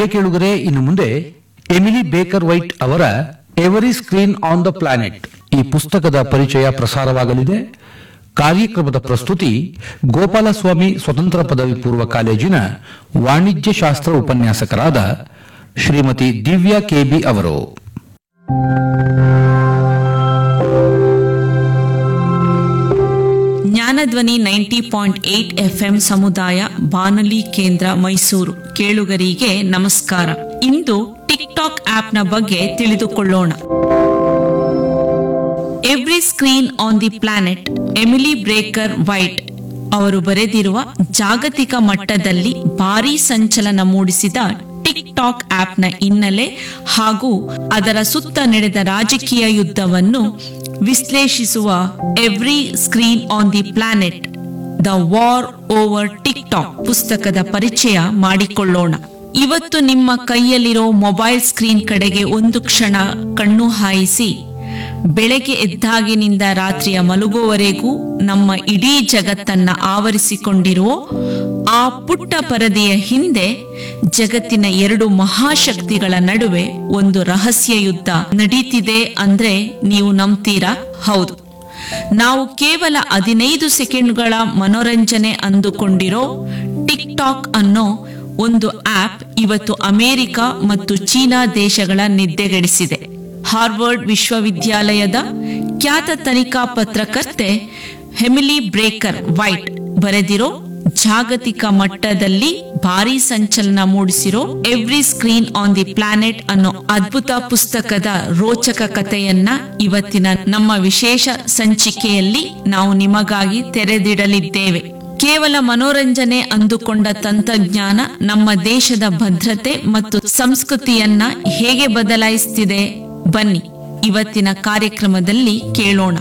ಪ್ರಿಯ ಕೇಳುಗರೆ ಇನ್ನು ಮುಂದೆ ಎಮಿಲಿ ಬೇಕರ್ ವೈಟ್ ಅವರ every screen on the planet ಈ ಪುಸ್ತಕದ ಪರಿಚಯ ಪ್ರಸಾರವಾಗಲಿದೆ ಕಾರ್ಯಕ್ರಮದ ಪ್ರಸ್ತುತಿ ಗೋಪಾಲಸ್ವಾಮಿ ಸ್ವತಂತ್ರ ಪದವಿ ಪೂರ್ವ ಕಾಲೇಜಿನ ವಾಣಿಜ್ಯ ಶಾಸ್ತ್ರ ಉಪನ್ಯಾಸಕರಾದ ಶ್ರೀಮತಿ ದಿವ್ಯಾ ಕೆಬಿ ಅವರು ಜ್ಞಾನಧ್ವನಿ ನೈಂಟಿ ಪಾಯಿಂಟ್ ಏಟ್ ಎಫ್ಎಂ ಸಮುದಾಯ ಬಾನುಲಿ ಕೇಂದ್ರ ಮೈಸೂರು ಕೇಳುಗರಿಗೆ ನಮಸ್ಕಾರ ಇಂದು ಟಿಕ್ ಟಾಕ್ ಆಪ್ನ ಬಗ್ಗೆ ತಿಳಿದುಕೊಳ್ಳೋಣ every screen on the planet Emily Breaker White ಅವರು ಬರೆದಿರುವ ಜಾಗತಿಕ ಮಟ್ಟದಲ್ಲಿ ಭಾರೀ ಸಂಚಲನ ಮೂಡಿಸಿದ ಟಿಕ್ ಟಾಕ್ ಆಪ್ನ ಹಿನ್ನೆಲೆ ಹಾಗೂ ಅದರ ಸುತ್ತ ನಡೆದ ರಾಜಕೀಯ ಯುದ್ಧವನ್ನು ವಿಶ್ಲೇಷಿಸುವ every screen on the planet the war over TikTok ಪುಸ್ತಕದ ಪರಿಚಯ ಮಾಡಿಕೊಳ್ಳೋಣ ಇವತ್ತು ನಿಮ್ಮ ಕೈಯಲ್ಲಿರೋ ಮೊಬೈಲ್ ಸ್ಕ್ರೀನ್ ಕಡೆಗೆ ಒಂದು ಕ್ಷಣ ಕಣ್ಣು ಹಾಯಿಸಿ ಬೆಳಗ್ಗೆ ಎದ್ದಾಗಿನಿಂದ ರಾತ್ರಿಯ ಮಲಗುವವರೆಗೂ ನಮ್ಮ ಇಡೀ ಜಗತ್ತನ್ನ ಆವರಿಸಿಕೊಂಡಿರುವ ಆ ಪುಟ್ಟ ಪರದೆಯ ಹಿಂದೆ ಜಗತ್ತಿನ ಎರಡು ಮಹಾಶಕ್ತಿಗಳ ನಡುವೆ ಒಂದು ರಹಸ್ಯ ಯುದ್ಧ ನಡೀತಿದೆ ಅಂದ್ರೆ ನೀವು ನಂಬ್ತೀರಾ ಹೌದು ನಾವು ಕೇವಲ ಹದಿನೈದು ಸೆಕೆಂಡ್ಗಳ ಮನೋರಂಜನೆ ಅಂದುಕೊಂಡಿರೋ ಟಿಕ್ ಟಾಕ್ ಅನ್ನೋ ಒಂದು ಆಪ್ ಇವತ್ತು ಅಮೆರಿಕ ಮತ್ತು ಚೀನಾ ದೇಶಗಳ ನಿದ್ದೆಗೆಡಿಸಿದೆ ಹಾರ್ವರ್ಡ್ ವಿಶ್ವವಿದ್ಯಾಲಯದ ಖ್ಯಾತ ತನಿಖಾ ಪತ್ರಕರ್ತೆ ಹೆಮಿಲಿ ಬ್ರೇಕರ್ ವೈಟ್ ಬರೆದಿರೋ ಜಾಗತಿಕ ಮಟ್ಟದಲ್ಲಿ ಭಾರಿ ಸಂಚಲನ ಮೂಡಿಸಿರೋ every screen on the planet ಅನ್ನೋ ಅದ್ಭುತ ಪುಸ್ತಕದ ರೋಚಕ ಕಥೆಯನ್ನ ಇವತ್ತಿನ ನಮ್ಮ ವಿಶೇಷ ಸಂಚಿಕೆಯಲ್ಲಿ ನಾವು ನಿಮಗಾಗಿ ತೆರೆದಿಡಲಿದ್ದೇವೆ ಕೇವಲ ಮನೋರಂಜನೆ ಅಂದುಕೊಂಡ ತಂತ್ರಜ್ಞಾನ ನಮ್ಮ ದೇಶದ ಭದ್ರತೆ ಮತ್ತು ಸಂಸ್ಕೃತಿಯನ್ನ ಹೇಗೆ ಬದಲಾಯಿಸುತ್ತಿದೆ ಬನ್ನಿ ಇವತ್ತಿನ ಕಾರ್ಯಕ್ರಮದಲ್ಲಿ ಕೇಳೋಣ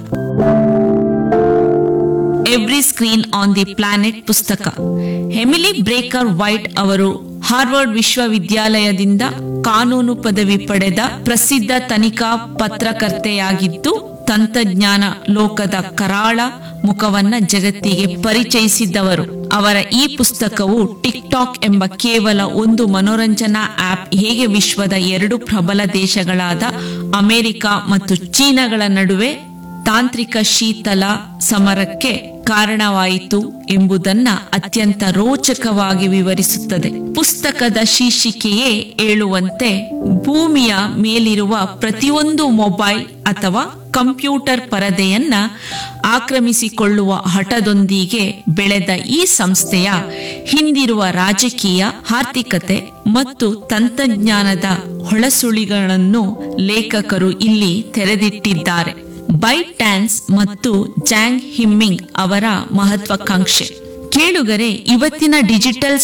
every screen on the planet ಪುಸ್ತಕ ಎಮಿಲಿ ಬ್ರೇಕರ್ ವೈಟ್ ಅವರು ಹಾರ್ವರ್ಡ್ ವಿಶ್ವವಿದ್ಯಾಲಯದಿಂದ ಕಾನೂನು ಪದವಿ ಪಡೆದ ಪ್ರಸಿದ್ಧ ತನಿಖಾ ಪತ್ರಕರ್ತೆಯಾಗಿದ್ದು ತಂತ್ರಜ್ಞಾನ ಲೋಕದ ಕರಾಳ ಮುಖವನ್ನ ಜಗತ್ತಿಗೆ ಪರಿಚಯಿಸಿದ್ದವರು ಅವರ ಈ ಪುಸ್ತಕವು ಟಿಕ್ ಟಾಕ್ ಎಂಬ ಕೇವಲ ಒಂದು ಮನೋರಂಜನಾ ಆಪ್ ಹೇಗೆ ವಿಶ್ವದ ಎರಡು ಪ್ರಬಲ ದೇಶಗಳಾದ ಅಮೆರಿಕ ಮತ್ತು ಚೀನಾಗಳ ನಡುವೆ ತಾಂತ್ರಿಕ ಶೀತಲ ಸಮರಕ್ಕೆ ಕಾರಣವಾಯಿತು ಎಂಬುದನ್ನ ಅತ್ಯಂತ ರೋಚಕವಾಗಿ ವಿವರಿಸುತ್ತದೆ ಪುಸ್ತಕದ ಶೀರ್ಷಿಕೆಯೇ ಹೇಳುವಂತೆ ಭೂಮಿಯ ಮೇಲಿರುವ ಪ್ರತಿಯೊಂದು ಮೊಬೈಲ್ ಅಥವಾ ಕಂಪ್ಯೂಟರ್ ಪರದೆಯನ್ನ ಆಕ್ರಮಿಸಿಕೊಳ್ಳುವ ಹಠದೊಂದಿಗೆ ಬೆಳೆದ ಈ ಸಂಸ್ಥೆಯ ಹಿಂದಿರುವ ರಾಜಕೀಯ ಆರ್ಥಿಕತೆ ಮತ್ತು ತಂತ್ರಜ್ಞಾನದ ಹೊಳಸುಳಿಗಳನ್ನು ಲೇಖಕರು ಇಲ್ಲಿ ತೆರೆದಿಟ್ಟಿದ್ದಾರೆ ಬೈಟ್ ಟ್ಯಾನ್ಸ್ ಮತ್ತು ಜಾಂಗ್ ಹಿಮ್ಮಿಂಗ್ ಅವರ ಮಹತ್ವಾಕಾಂಕ್ಷೆ ಕೇಳುಗರೆ ಇವತ್ತಿನ ಡಿಜಿಟಲ್